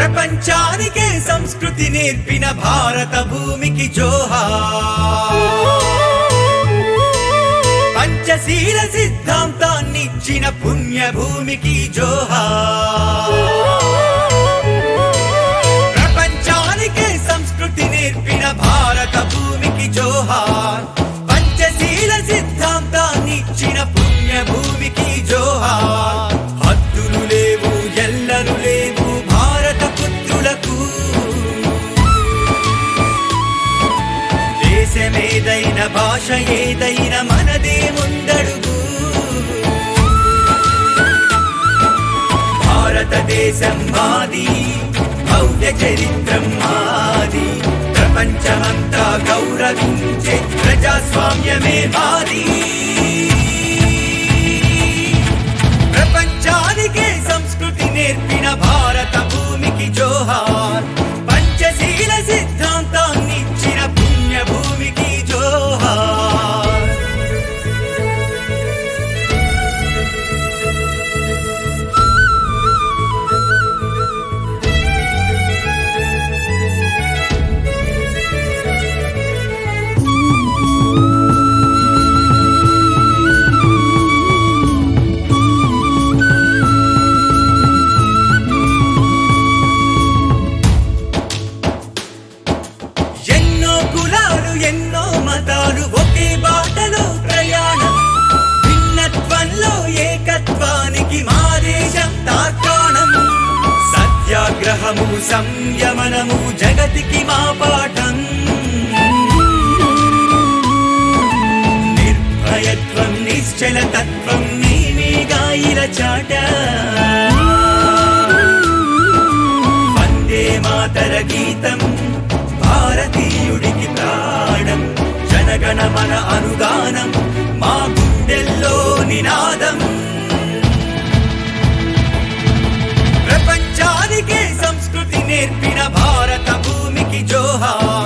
ప్రపంచానికే సంస్కృతి నేర్పిన భారత భూమికి జోహార్ పంచశీల సిద్ధాంతాన్నిచ్చిన పుణ్యభూమికి జోహార్ ప్రపంచానికే సంస్కృతి నేర్పిన భారత భూమికి జోహార్ పంచశీల సిద్ధాంతాన్నిచ్చిన పుణ్యభూమికి జోహార్ హద్దులు లేవు ఎల్లరు లేవు భారత పుత్రులకు దేశమేదైన భాష ఏదైనా మనదే ముందడుగు భారతదేశం మాది భవ్య చరిత్రం మాది ప్రపంచమంతా గౌరవించే ప్రజాస్వామ్యమే మాది ప్రపంచానికే సంస్కృతి నేర్పిన భారత భూమికి జోహార్ పంచశీల సిద్ధాంతాన్నిచ్చిన పుణ్యభూమికి జోహార్ ఎన్నో కులాలు ఎన్నో మతాలు ఒకే బాటలో ప్రయాణం భిన్నత్వంలో ఏకత్వానికి మా దేశం తార్కాణం సత్యాగ్రహము సంయమనము జగతికి మా పాఠం నిర్భయత్వం నిశ్చల తత్వం నీమీగా ఇలా చాట వందే మాతర గీతం భారతీయుడికి ప్రాణం జనగణ మన అనుగానం మా గుండెల్లో నినాదం ప్రపంచానికే సంస్కృతి నేర్పిన భారత భూమికి జోహార్